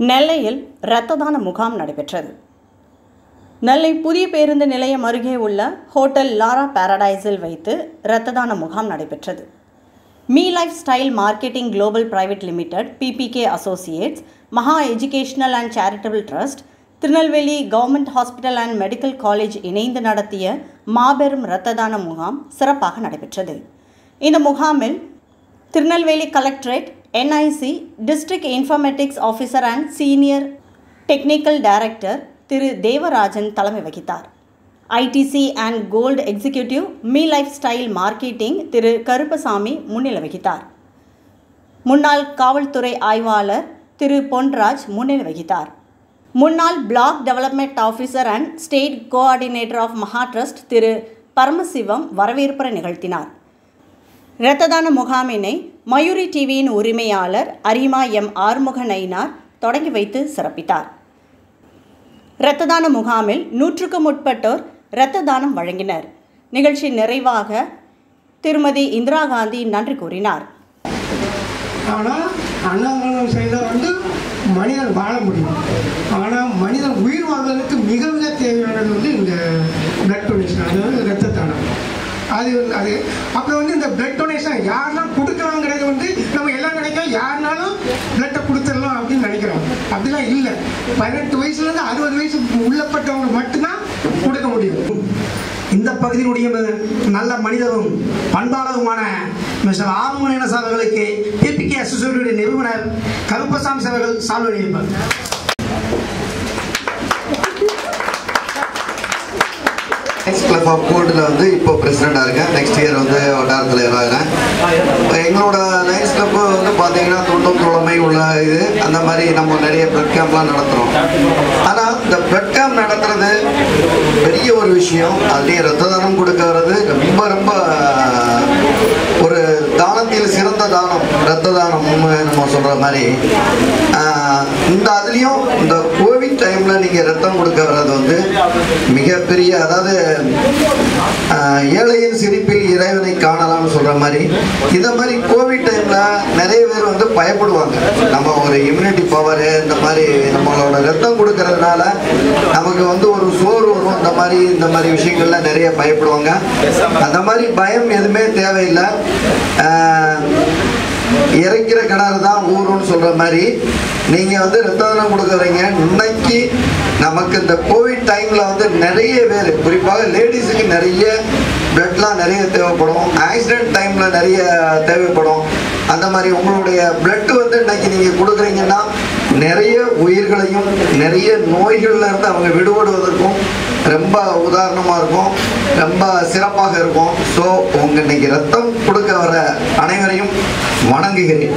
நெல்லையில் இரத்த தான முகாம் நடைபெற்றது நெல்லை புதிய பேருந்து நிலையம் அருகே உள்ள ஹோட்டல் லாரா பாரடைஸில் வைத்து இரத்த தான முகாம் நடைபெற்றது Mi Lifestyle Marketing Global Private Limited BBK Associates Maha Educational and Charitable Trust Tirunelveli Government Hospital and Medical College இணைந்து நடத்திய மாபெரும் இரத்த தான முகாம் சிறப்பாக நடைபெற்றது இந்த முகாமில் Tirunelveli collectorate NIC district informatics officer and senior technical director Thiru Devarajan தலைமை வகித்தார் ITC and gold executive Mi Lifestyle Marketing Thiru Karuppasamy முன்னிலை வகித்தார் முன்னாள் காவல்துறை ஆய்வாளர் திரு பொன்ராஜ் முன்னிலை வகித்தார் முன்னாள் block development officer and state coordinator of Maha Trust Thiru Paramasivam வரவேற்புரை நிகழ்த்தினார் இரத்த தான முகாமினை மயூரி டிவியின் உரிமையாளர் அரிமா எம் ஆறுமுக நயினார் தொடங்கி வைத்து சிறப்பித்தார் இரத்த தான முகாமில் நூற்றுக்கும் முற்பட்டோர் இரத்த தானம் வழங்கினர் நிகழ்ச்சி நிறைவாக திருமதி இந்திரா காந்தி நன்றி கூறினார் ஆனால் அன்னதானம் செய்தால் வந்து மனிதன் வாழ முடியும் ஆனால் மனிதன் உயிர் வாழ்வதற்கு மிக மிக தேவையானது வந்து இந்த பிளட் டொனேஷன் அதாவது ரத்த தானம் அது வந்து அது அப்புறம் வந்து இந்த பிளட் டொனேஷன் யாரெல்லாம் கொடுக்கலாங்கிறது வந்து நம்ம எல்லாம் நினைக்கிறோம் யாருனாலும் பிளட்டை கொடுத்துடலாம் அப்படின்னு நினைக்கிறோம் அப்படிலாம் இல்லை பதினெட்டு வயசுலேருந்து அறுபது வயசு உள்ளப்பட்டவங்க மட்டும்தான் கொடுக்க முடியும் இந்த பகுதியினுடைய நல்ல மனிதரும் பண்பாளருமான மிஸ்டர் ஆறுமுகன சார் அவர்களுக்கு பிபிகே அசோசியேட்டுடைய நிறுவனர் கருப்பசாமி சார் அவர்கள் சால்வ் அணியிருப்பார் லயன்ஸ் கிளப் ஆஃப் கோல்டில் வந்து இப்போ பிரசிடெண்டாக இருக்கேன் நெக்ஸ்ட் இயர் வந்து வட்டார தலைவராகிறேன் இப்போ எங்களோட லயன்ஸ் கிளப்பு வந்து பார்த்தீங்கன்னா துன்பம் தோழமை உள்ள இது அந்த மாதிரி நம்ம நிறைய பிளட் கேம்ப்லாம் நடத்துகிறோம் ஆனால் இந்த பிளட் கேம்ப் நடத்துறது பெரிய ஒரு விஷயம் அதுலேயும் ரத்த தானம் கொடுக்கறது ரொம்ப ரொம்ப ஒரு தானத்தில் சிறந்த தானம் ரத்த தானம் நம்ம சொல்கிற மாதிரி ஆஹ், இந்த அதுலேயும் இந்த கோவிட் டைமில் நீங்கள் ரத்தம் கொடுக்க வர்றது வந்து மிகப்பெரிய அதாவது ஆஹ், ஏழையின் சிரிப்பில் இறைவனை காணலாம்னு சொல்கிற மாதிரி இந்த மாதிரி கோவிட் டைமில் நிறைய பேர் வந்து பயப்படுவாங்க நம்ம ஒரு இம்யூனிட்டி பவர் இந்த மாதிரி நம்மளோட ரத்தம் கொடுக்கறதுனால நமக்கு வந்து ஒரு சோறு வரும் இந்த மாதிரி இந்த மாதிரி விஷயங்கள்ல நிறைய பயப்படுவாங்க அந்த மாதிரி பயம் எதுவுமே தேவையில்லை ஆஹ், இறக்கிற கிணறு தான் ஊருன்னு சொல்ற மாதிரி நீங்க வந்து ரத்த தானம் கொடுக்குறீங்க இன்னைக்கு நமக்கு இந்த கோவிட் டைம்ல வந்து நிறைய பேர் குறிப்பாக லேடிஸுக்கு நிறைய பிளட்லாம் நிறைய தேவைப்படும் ஆக்சிடென்ட் டைம்ல நிறைய தேவைப்படும் அந்த மாதிரி உங்களுடைய பிளட் வந்து இன்னைக்கு நீங்க கொடுக்குறீங்கன்னா நிறைய உயிர்களையும் நிறைய நோய்கள்ல இருந்து அவங்க விடுபடுவதற்கும் ரொம்ப உதாரணமா இருக்கும் ரொம்ப சிறப்பாக இருக்கும் ஸோ உங்க இன்னைக்கு ரத்தம் கொடுக்க வர அனைவரையும் வணங்குகிறேன்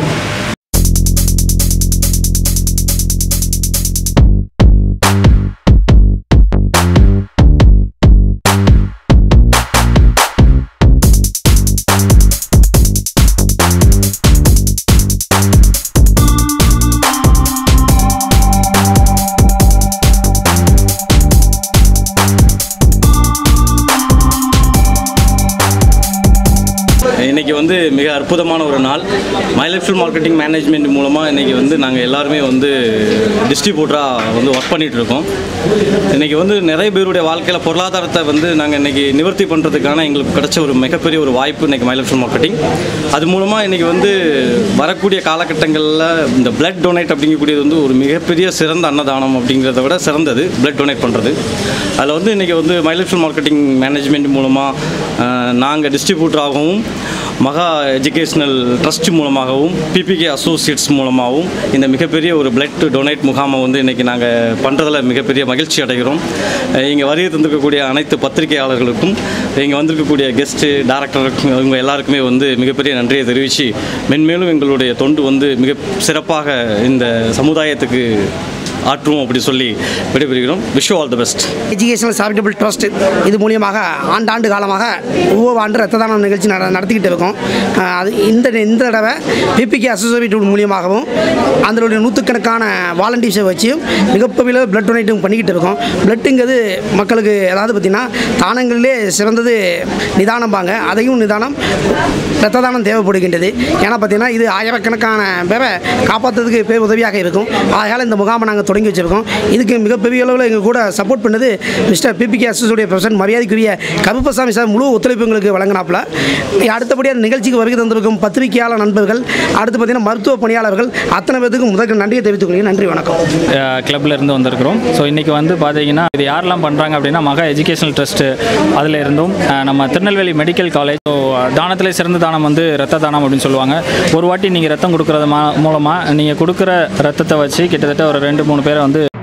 இன்றைக்கி வந்து மிக அற்புதமான ஒரு நாள் மைலஃபில் மார்க்கெட்டிங் மேனேஜ்மெண்ட் மூலமாக இன்றைக்கி வந்து நாங்கள் எல்லாருமே வந்து டிஸ்ட்ரிபியூட்டராக வந்து ஒர்க் பண்ணிகிட்டு இருக்கோம் இன்றைக்கி வந்து நிறைய பேருடைய வாழ்க்கையில் பொருளாதாரத்தை வந்து நாங்கள் இன்றைக்கி நிவர்த்தி பண்ணுறதுக்கான எங்களுக்கு கிடைச்ச ஒரு மிகப்பெரிய ஒரு வாய்ப்பு இன்றைக்கி மைலஃபில் மார்க்கெட்டிங் அது மூலமாக இன்றைக்கி வந்து வரக்கூடிய காலகட்டங்களில் இந்த பிளட் டொனேட் அப்படிங்கக்கூடியது வந்து ஒரு மிகப்பெரிய சிறந்த அன்னதானம் அப்படிங்கிறத விட சிறந்தது பிளட் டொனேட் பண்ணுறது அதில் வந்து இன்றைக்கி வந்து மைலஃபில் மார்க்கெட்டிங் மேனேஜ்மெண்ட் மூலமாக நாங்கள் டிஸ்ட்ரிபியூட்டராகவும் மகா எஜுகேஷ்னல் ட்ரஸ்ட் மூலமாகவும் பிபிகே அசோசியேட்ஸ் மூலமாகவும் இந்த மிகப்பெரிய ஒரு பிளட் டொனேட் முகாமை வந்து இன்றைக்கி நாங்கள் பண்ணுறதுல மிகப்பெரிய மகிழ்ச்சி அடைகிறோம் இங்கே வருகை தந்திருக்கக்கூடிய அனைத்து பத்திரிகையாளர்களுக்கும் இங்கே வந்திருக்கக்கூடிய கெஸ்ட்டு டேரக்டருக்கும் இவங்க எல்லாருக்குமே வந்து மிகப்பெரிய நன்றியை தெரிவித்து மென்மேலும் எங்களுடைய தொண்டு வந்து மிக சிறப்பாக இந்த சமுதாயத்துக்கு ஆற்றுவோம் அப்படி சொல்லி விடைபெறுகிறோம் wish all the best Educational Charitable Trust இது மூலியமாக ஆண்டாண்டு காலமாக ஒவ்வொரு ஆண்டு ரத்த தானம் நிகழ்ச்சி நட நடத்திக்கிட்டு இருக்கோம் அஹ் அது இந்த இந்த தடவை பிபிகே அசோசியேட் மூலியமாகவும் அதனுடைய நூற்றுக்கணக்கான வாலண்டியர்ஸை வச்சு மிகப்பெரிய பிளட் டொனேட்டும் பண்ணிக்கிட்டு இருக்கோம் பிளட்டுங்கிறது மக்களுக்கு அதாவது பார்த்திங்கன்னா தானங்களிலே சிறந்தது நிதானம்பாங்க அதையும் நிதானம் ரத்த தானம் தேவைப்படுகின்றது ஏன்னா பார்த்தீங்கன்னா இது ஆயிரக்கணக்கான பேரை காப்பாற்றுறதுக்கு பேர் உதவியாக இருக்கும் ஆகையால் இந்த முகாமை நாங்கள் தொடங்கி வச்சுருக்கோம் இதுக்கு மிகப்பெரிய அளவில் எங்கள் கூட சப்போர்ட் பண்ணது மிஸ்டர் பிபிகே அசோசியுடைய பிரசிடன்ட் மரியாதைக்குரிய கருப்பசாமி சார் முழு ஒத்துழைப்பு எங்களுக்கு வழங்கினாப்புல அடுத்தபடியாக நிகழ்ச்சிக்கு வருகை தந்திருக்கும் பத்திரிகையாளர் நண்பர்கள் அடுத்து பார்த்தீங்கன்னா மருத்துவ பணியாளர்கள் அத்தனை பேருக்கு முதல் நன்றியை தெரிவித்துக் கொள்கிறேன் நன்றி வணக்கம் கிளப்ல இருந்து வந்திருக்கிறோம் ஸோ இன்றைக்கி வந்து பார்த்தீங்கன்னா இது யாரெல்லாம் பண்ணுறாங்க அப்படின்னா மகா எஜுகேஷனல் ட்ரஸ்ட்டு அதில் இருந்தும் அஹ், நம்ம திருநெல்வேலி மெடிக்கல் காலேஜ் ஸோ தானத்தில் சிறந்த தானம் வந்து ரத்த தானம் அப்படின்னு சொல்லுவாங்க ஒரு வாட்டி நீங்கள் ரத்தம் கொடுக்குறது மூலமாக நீங்கள் கொடுக்குற ரத்தத்தை வச்சு கிட்டத்தட்ட ஒரு ரெண்டு மூணு பேரை வந்து